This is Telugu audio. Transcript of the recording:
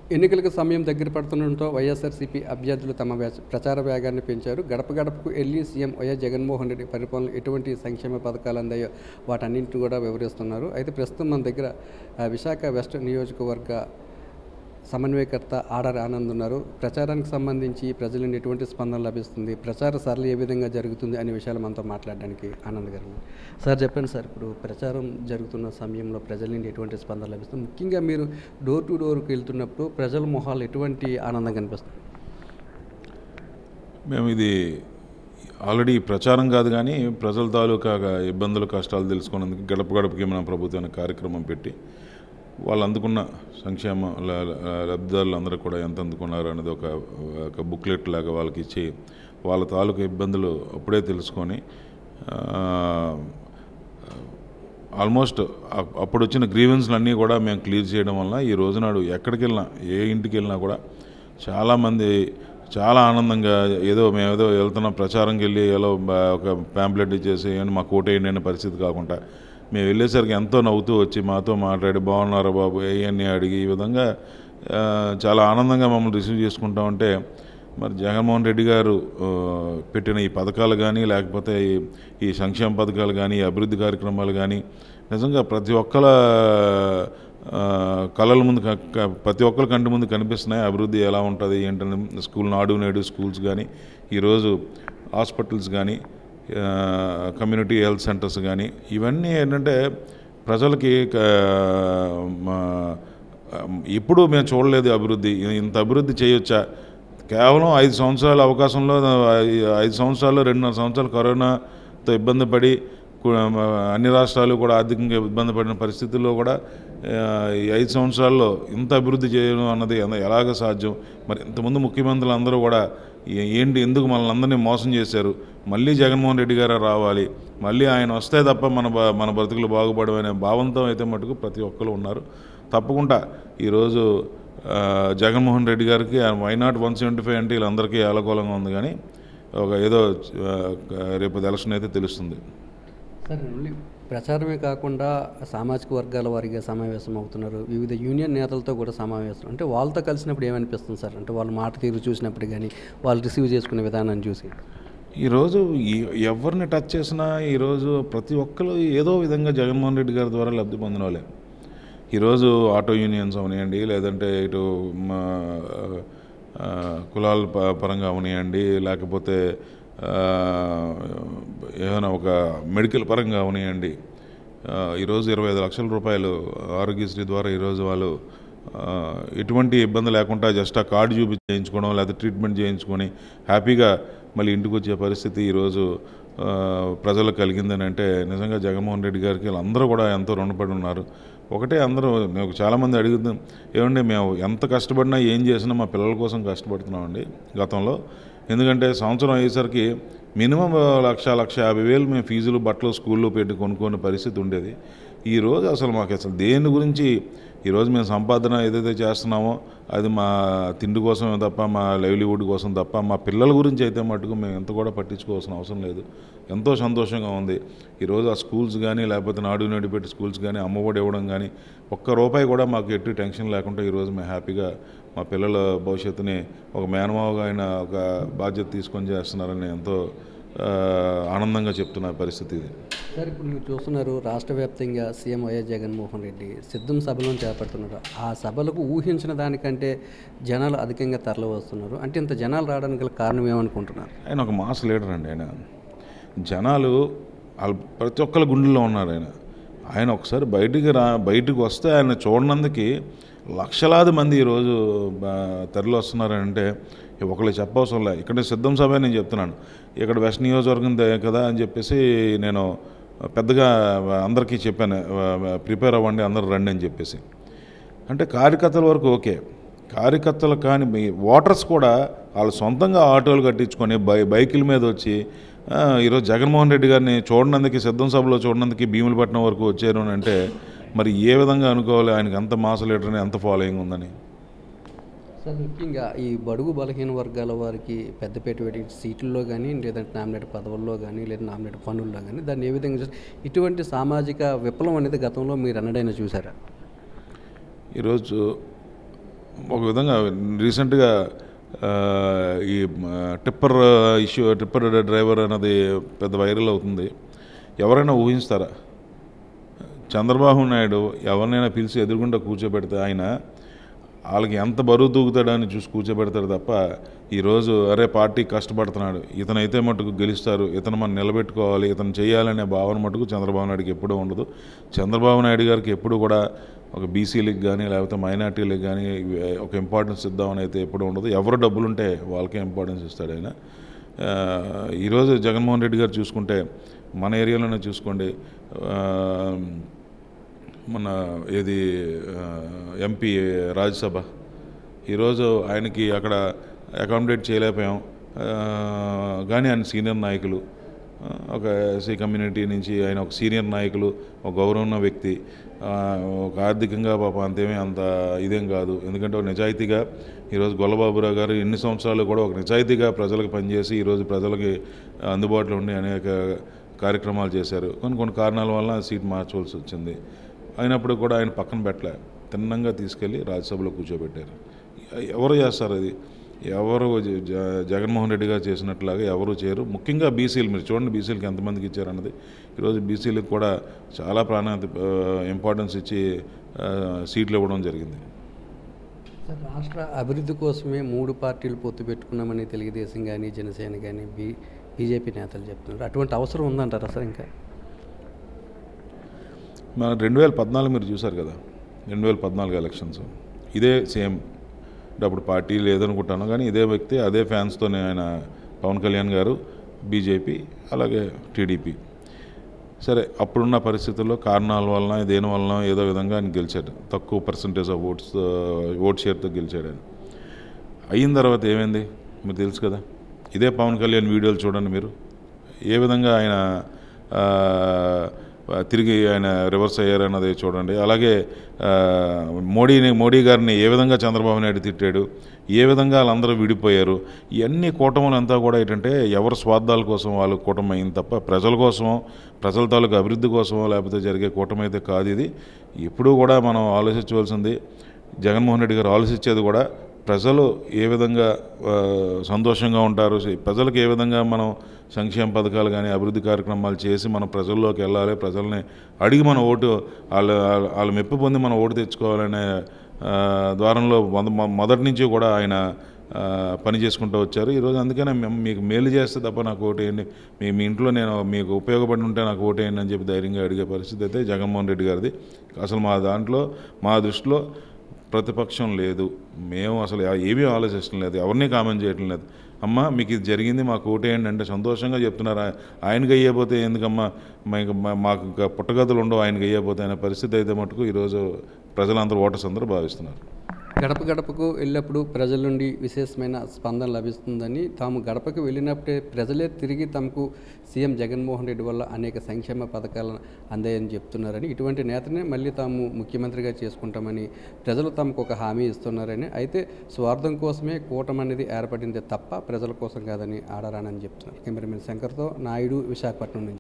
ఎన్నికలకు సమయం దగ్గర పడుతుండటంతో వైఎస్ఆర్సీపీ అభ్యర్థులు తమ వ్యాస- ప్రచార వేగాన్ని పెంచారు గడప గడపకు వెళ్ళి సీఎం వైఎస్ జగన్మోహన్ రెడ్డి పరిపాలన ఎటువంటి సంక్షేమ పథకాలు అందాయో వాటన్నింటిని కూడా వివరిస్తున్నారు అయితే ప్రస్తుతం మన దగ్గర ఆ, విశాఖ వెస్ట్ నియోజకవర్గ సమన్వయకర్త ఆర్ఆర్ ఆనంద్ ఉన్నారు ప్రచారానికి సంబంధించి ప్రజల నుండి ఎటువంటి స్పందన లభిస్తుంది ప్రచార సరళి ఏ విధంగా జరుగుతుంది అనే విషయాలు మనతో మాట్లాడడానికి ఆనంద్ గారు ఉన్నారు. సార్ చెప్పండి సార్ ఇప్పుడు ప్రచారం జరుగుతున్న సమయంలో ప్రజల నుండి ఎటువంటి స్పందన లభిస్తుంది ముఖ్యంగా మీరు డోర్ టు డోర్కి వెళ్తున్నప్పుడు ప్రజల మొహాలు ఎటువంటి ఆనందం కనిపిస్తుంది మేము ఇది ఆల్రెడీ ప్రచారం కాదు కానీ ప్రజల తాలూకా ఇబ్బందులు కష్టాలు తెలుసుకున్నందుకు గడప గడపకి మన ప్రభుత్వం అనే కార్యక్రమం పెట్టి వాళ్ళు అందుకున్న సంక్షేమ ల- ల- లబ్ధిదారులు అందరూ కూడా ఎంత అందుకున్నారు అనేది ఒక ఒక బుక్లెట్ లాగా వాళ్ళకి ఇచ్చి వాళ్ళ తాలూకా ఇబ్బందులు అప్పుడే తెలుసుకొని ఆ, ఆల్మోస్ట్ అప్- అప్పుడు వచ్చిన గ్రీవెన్స్లు అన్నీ కూడా మేము క్లియర్ చేయడం వల్ల ఈ రోజునాడు ఎక్కడికి వెళ్ళినా ఏ ఇంటికి వెళ్ళినా కూడా చాలామంది చాలా ఆనందంగా ఏదో మేము ఏదో వెళ్తున్నాం ప్రచారంకి వెళ్ళి ఏదో బ- ఒక ప్యాంప్లెట్ ఇచ్చేసి "ఏంటి మా కోటేయండి అనే పరిస్థితి కాకుండా మేము వెళ్ళేసరికి ఎంతో నవ్వుతూ వచ్చి మాతో మాట్లాడి బాగున్నారా బాబు ఏవన్నీ అడిగి ఈ విధంగా ఆ, చాలా ఆనందంగా మమ్మల్ని రిసీవ్ చేసుకుంటా ఉంటే మరి జగన్మోహన్ రెడ్డి గారు ఆ, పెట్టిన ఈ పథకాలు కానీ లేకపోతే ఈ- ఈ సంక్షేమ పథకాలు కానీ ఈ అభివృద్ధి కార్యక్రమాలు కానీ నిజంగా ప్రతి ఒక్కల ఆ, కళల ముందు క- క- ప్రతి ఒక్కరి కంటి ముందు కనిపిస్తున్నాయి అభివృద్ధి ఎలా ఉంటుంది ఏంటని స్కూల్ నాడు నేడు స్కూల్స్ కానీ ఈరోజు హాస్పిటల్స్ కానీ ఆ, కమ్యూనిటీ హెల్త్ సెంటర్స్ కానీ ఇవన్నీ ఏంటంటే ప్రజలకి క- మా ఇప్పుడు మేము చూడలేదు అభివృద్ధి ఇంత అభివృద్ధి చేయొచ్చా కేవలం ఐదు సంవత్సరాల అవకాశంలో ఐ- ఐదు సంవత్సరాలు రెండున్నర సంవత్సరాలు కరోనాతో ఇబ్బంది పడి కు- అన్ని రాష్ట్రాలు కూడా ఆర్థికంగా ఇబ్బంది పడిన పరిస్థితుల్లో కూడా ఆ, ఈ ఐదు సంవత్సరాల్లో ఇంత అభివృద్ధి చేయడం అన్నది ఎన- ఎలాగ సాధ్యం మరి ఇంతకుముందు ముఖ్యమంత్రులు అందరూ కూడా ఏ- ఏంటి ఎందుకు మనల్ని అందరినీ మోసం చేశారు మళ్ళీ జగన్మోహన్ రెడ్డి గారు రావాలి మళ్ళీ ఆయన వస్తే తప్ప మన బ- మన బ్రతుకులు బాగుపడమనే భావంతో అయితే మటుకు ప్రతి ఒక్కరు ఉన్నారు తప్పకుండా ఈరోజు ఆ, జగన్మోహన్ రెడ్డి గారికి why not one seventy five అంటే వీళ్ళందరికీ ఆలకూలంగా ఉంది కానీ ఒక ఏదో ఆ, రేపు ఎలక్షన్ అయితే తెలుస్తుంది సార్ ఓన్లీ ప్రచారమే కాకుండా సామాజిక వర్గాల వారిగా సమావేశం అవుతున్నారు వివిధ యూనియన్ నేతలతో కూడా సమావేశం అంటే వాళ్ళతో కలిసినప్పుడు ఏమనిపిస్తుంది సార్ అంటే వాళ్ళ మాట తీరు చూసినప్పుడు కానీ వాళ్ళు రిసీవ్ చేసుకునే విధానాన్ని చూసి ఈరోజు ఈ- ఎవరిని టచ్ చేసినా ఈరోజు ప్రతి ఒక్కరు ఏదో విధంగా జగన్మోహన్ రెడ్డి గారి ద్వారా లబ్ధి పొందిన వాళ్ళే ఈరోజు ఆటో యూనియన్స్ అవనివ్వండి లేదంటే ఇటు మా, ఆ, కులాల ప- పరంగా అవనివ్వండి లేకపోతే ఆ, ఏమైనా ఒక మెడికల్ పరంగా అవనివ్వండి ఆ, ఈరోజు ఇరవై ఐదు లక్షల రూపాయలు ఆరోగ్యశ్రీ ద్వారా ఈరోజు వాళ్ళు ఆ, ఎటువంటి ఇబ్బంది లేకుండా జస్ట్ ఆ కార్డు చూపి చేయించుకోవడం లేదా ట్రీట్మెంట్ చేయించుకొని హ్యాపీగా మళ్ళీ ఇంటికి వచ్చే పరిస్థితి ఈరోజు ఆ, ప్రజలకు కలిగిందని అంటే నిజంగా జగన్మోహన్ రెడ్డి గారికి వీళ్ళందరూ కూడా ఎంతో రుణపడి ఉన్నారు ఒకటే అందరూ నాకు చాలామంది అడుగుతాం ఏమండి మేము ఎంత కష్టపడినా ఏం చేసినా మా పిల్లల కోసం కష్టపడుతున్నామండి గతంలో ఎందుకంటే సంవత్సరం అయ్యేసరికి మినిమం లక్ష లక్ష యాభై వేలు మేము ఫీజులు బట్టలు స్కూల్లో పెట్టి కొనుక్కునే పరిస్థితి ఉండేది ఈరోజు అసలు మాకు అసలు దేని గురించి ఈరోజు మేము సంపాదన ఏదైతే చేస్తున్నామో అది మా తిండి కోసమే తప్ప మా లైవ్లీవుడ్ కోసం తప్ప మా పిల్లల గురించి అయితే మటుకు మేము ఎంత కూడా పట్టించుకోవాల్సిన అవసరం లేదు ఎంతో సంతోషంగా ఉంది ఈరోజు ఆ స్కూల్స్ కానీ లేకపోతే నాడు నేడు పెట్టి స్కూల్స్ కానీ అమ్మఒడి ఇవ్వడం కానీ ఒక్క రూపాయి కూడా మాకు ఎట్టి టెన్షన్ లేకుండా ఈరోజు మేము హ్యాపీగా మా పిల్లల భవిష్యత్తుని ఒక మేనమావగా అయిన ఒక బాధ్యత తీసుకొని చేస్తున్నారని ఎంతో ఆ, ఆనందంగా చెప్తున్న పరిస్థితి ఇది సార్ ఇప్పుడు మీరు చూస్తున్నారు రాష్ట్ర వ్యాప్తంగా సీఎం వైఎస్ జగన్మోహన్ రెడ్డి సిద్ధం సభలను చేపడుతున్నారు ఆ సభలకు ఊహించిన దానికంటే జనాలు అధికంగా తరలి వస్తున్నారు అంటే ఇంత జనాలు రావడానికి గల కారణం ఏమనుకుంటున్నారు ఆయన ఒక మాస్ లీడర్ అండి ఆయన జనాలు వాళ్ళ ప్రతి ఒక్కరి గుండెల్లో ఉన్నారు ఆయన ఆయన ఒకసారి బయటికి రా బయటికి వస్తే ఆయన చూడనందుకు లక్షలాది మంది ఈరోజు బా- తరలి వస్తున్నారంటే ఒకళ్ళు చెప్పవసరం లే ఇక్కడ సిద్ధం సభ నేను చెప్తున్నాను ఇక్కడ వెస్ట్ నియోజకవర్గం దే- కదా అని చెప్పేసి నేను పెద్దగా అందరికీ చెప్పాను ప్రిపేర్ అవ్వండి అందరు రండి అని చెప్పేసి అంటే కార్యకర్తల వరకు ఓకే కార్యకర్తలు కానీ మీ ఓటర్స్ కూడా వాళ్ళు సొంతంగా ఆటోలు కట్టించుకొని బై బైకుల మీద వచ్చి ఆ, ఈరోజు జగన్మోహన్ రెడ్డి గారిని చూడనందుకు సిద్ధం సభలో చూడనందుకు భీములపట్నం వరకు వచ్చారు అని అంటే మరి ఏ విధంగా అనుకోవాలి ఆయనకి ఎంత మాస లీటర్ని ఎంత ఫాలోయింగ్ ఉందని సార్ ముఖ్యంగా ఈ బడుగు బలహీన వర్గాల వారికి పెద్దపేట వేటి సీట్లలో కానీ లేదంటే నామినేట్ పదవుల్లో కానీ లేదా నామినేట్ పనుల్లో కానీ దాన్ని ఏ విధంగా చూస్తారు? ఇటువంటి సామాజిక విప్లవం అనేది గతంలో మీరు అన్నడైనా చూసారా ఈరోజు ఒక విధంగా రీసెంట్గా ఆ, ఈ ఆ, టిప్పర్ ఇష్యూ టిప్పర్ డ్రైవర్ అన్నది పెద్ద వైరల్ అవుతుంది ఎవరైనా ఊహిస్తారా చంద్రబాబు నాయుడు ఎవరినైనా పిలిచి ఎదురుగుండా కూర్చోబెడితే ఆయన వాళ్ళకి ఎంత బరువు తూగుతాడని చూసి కూర్చోబెడతాడు తప్ప ఈరోజు అరే పార్టీ కష్టపడుతున్నాడు ఇతనైతే మటుకు గెలుస్తారు ఇతను మనం నిలబెట్టుకోవాలి ఇతను చేయాలనే భావన మటుకు చంద్రబాబు నాయుడుకి ఎప్పుడూ ఉండదు చంద్రబాబు నాయుడు గారికి ఎప్పుడు కూడా ఒక బీసీలకు కానీ లేకపోతే మైనార్టీలకు కానీ ఒక ఇంపార్టెన్స్ ఇద్దామని అయితే ఎప్పుడు ఉండదు ఎవరు డబ్బులుంటే వాళ్ళకే ఇంపార్టెన్స్ ఇస్తాడు ఆయన ఆ, ఈరోజు జగన్మోహన్ రెడ్డి గారు చూసుకుంటే మన ఏరియాలోనే చూసుకోండి ఆ, మన ఏది ఆ, ఎంపీ రాజ్యసభ ఈరోజు ఆయనకి అక్కడ అకామిడేట్ చేయలేకపోయాం ఆ, కానీ ఆయన సీనియర్ నాయకులు ఆ, ఒక ఎస్సీ కమ్యూనిటీ నుంచి ఆయన ఒక సీనియర్ నాయకులు ఒక గౌరవం ఉన్న వ్యక్తి ఆ, ఒక ఆర్థికంగా పాప అంతేమీ అంత ఇదేం కాదు ఎందుకంటే ఒక నిజాయితీగా ఈరోజు గొల్లబాబురావు గారు ఎన్ని సంవత్సరాలు కూడా ఒక నిజాయితీగా ప్రజలకు పనిచేసి ఈరోజు ప్రజలకి అందుబాటులో ఉండి అనేక కార్యక్రమాలు చేశారు కొన్ని కొన్ని కారణాల వల్ల సీట్ మార్చవలసి వచ్చింది అయినప్పుడు కూడా ఆయన పక్కన పెట్టలే తిన్నంగా తీసుకెళ్ళి రాజ్యసభలో కూర్చోబెట్టారు ఎవరు చేస్తారు అది ఎవరు జ- జ- జగన్మోహన్ రెడ్డి గారు చేసినట్లాగా ఎవరు చేయరు ముఖ్యంగా బీసీలు మీరు చూడండి బీసీలకి ఎంతమందికి ఇచ్చారన్నది ఈరోజు బీసీలకు కూడా చాలా ప్రాణాంత ఇంపార్టెన్స్ ఇచ్చి ఆ, సీట్లు ఇవ్వడం జరిగింది సార్ రాష్ట్ర అభివృద్ధి కోసమే మూడు పార్టీలు పొత్తు పెట్టుకున్నామని తెలుగుదేశం కానీ జనసేన కానీ బీ బీజేపీ నేతలు చెప్తున్నారు అటువంటి అవసరం ఉందంటారా సార్ ఇంకా మన రెండు వేల పద్నాలుగు మీరు చూశారు కదా రెండు వేల పద్నాలుగు ఎలక్షన్స్ ఇదే సేమ్ అంటే అప్పుడు పార్టీ లేదనుకుంటాను కానీ ఇదే వ్యక్తి అదే ఫ్యాన్స్తోనే ఆయన పవన్ కళ్యాణ్ గారు బీజేపీ అలాగే టీడీపీ సరే అప్పుడున్న పరిస్థితుల్లో కారణాల వలన దేని వలన ఏదో విధంగా ఆయన గెలిచాడు తక్కువ పర్సంటేజ్ ఆఫ్ ఓట్స్ ఓట్ షేర్తో గెలిచాడు ఆయన అయిన తర్వాత ఏమైంది మీకు తెలుసు కదా ఇదే పవన్ కళ్యాణ్ వీడియోలు చూడండి మీరు ఏ విధంగా ఆయన ఆ, తిరిగి ఆయన రివర్స్ అయ్యారన్నది చూడండి అలాగే ఆ, మోడీని మోడీ గారిని ఏ విధంగా చంద్రబాబు నాయుడు తిట్టాడు ఏ విధంగా వాళ్ళందరూ విడిపోయారు ఇవన్నీ కూటములు అంతా కూడా ఏంటంటే ఎవరి స్వార్థాల కోసం వాళ్ళు కూటమి అయింది తప్ప ప్రజల కోసమో ప్రజల తాలూకు అభివృద్ధి కోసమో లేకపోతే జరిగే కూటమి అయితే కాదు ఇది ఎప్పుడూ కూడా మనం ఆలోచించవలసింది జగన్మోహన్ రెడ్డి గారు ఆలోచించేది కూడా ప్రజలు ఏ విధంగా ఆ, సంతోషంగా ఉంటారు ప్రజలకు ఏ విధంగా మనం సంక్షేమ పథకాలు కానీ అభివృద్ధి కార్యక్రమాలు చేసి మనం ప్రజల్లోకి వెళ్ళాలి ప్రజల్ని అడిగి మన ఓటు వాళ్ళ వాళ్ళ- వాళ్ళ మెప్పు పొంది మనం ఓటు తెచ్చుకోవాలనే ఆ, ద్వారంలో మొద- మొ- మొదటి నుంచి కూడా ఆయన ఆ, పని చేసుకుంటూ వచ్చారు ఈరోజు అందుకనే మేము మీకు మేలు చేస్తే తప్ప నాకు ఓటేయండి మీ మీ ఇంట్లో నేను మీకు ఉపయోగపడి ఉంటే నాకు ఓటేయండి అని చెప్పి ధైర్యంగా అడిగే పరిస్థితి అయితే జగన్మోహన్ రెడ్డి గారిది అసలు మా దాంట్లో మా దృష్టిలో ప్రతిపక్షం లేదు మేము అసలు ఏమీ ఆలోచించడం లేదు ఎవరిని కామెంట్ చేయటం లేదు అమ్మ మీకు ఇది జరిగింది మాకు ఓటేయండి అంటే సంతోషంగా చెప్తున్నారు ఆ- ఆయనకి అయ్యపోతే ఎందుకమ్మా మాకు మా- మాకు ఇంకా పుట్టగతులు ఉండవు ఆయనకి అయ్యపోతే అనే పరిస్థితి అయితే మటుకు ఈరోజు ప్రజలందరూ ఓటర్స్ అందరూ భావిస్తున్నారు గడప గడపకు వెళ్ళినప్పుడు ప్రజల నుండి విశేషమైన స్పందన లభిస్తుందని తాము గడపకు వెళ్ళినప్పుడే ప్రజలే తిరిగి తమకు సీఎం జగన్మోహన్ రెడ్డి వల్ల అనేక సంక్షేమ పథకాలు అందాయని చెప్తున్నారని ఇటువంటి నేతనే మళ్ళీ తాము ముఖ్యమంత్రిగా చేసుకుంటామని ప్రజలు తమకు ఒక హామీ ఇస్తున్నారని అయితే స్వార్థం కోసమే కూటమి అనేది ఏర్పడింది తప్ప ప్రజల కోసం కాదని ఆడరానని చెప్తున్నారు కెమెరామెన్ శంకర్తో నాయుడు విశాఖపట్నం నుంచి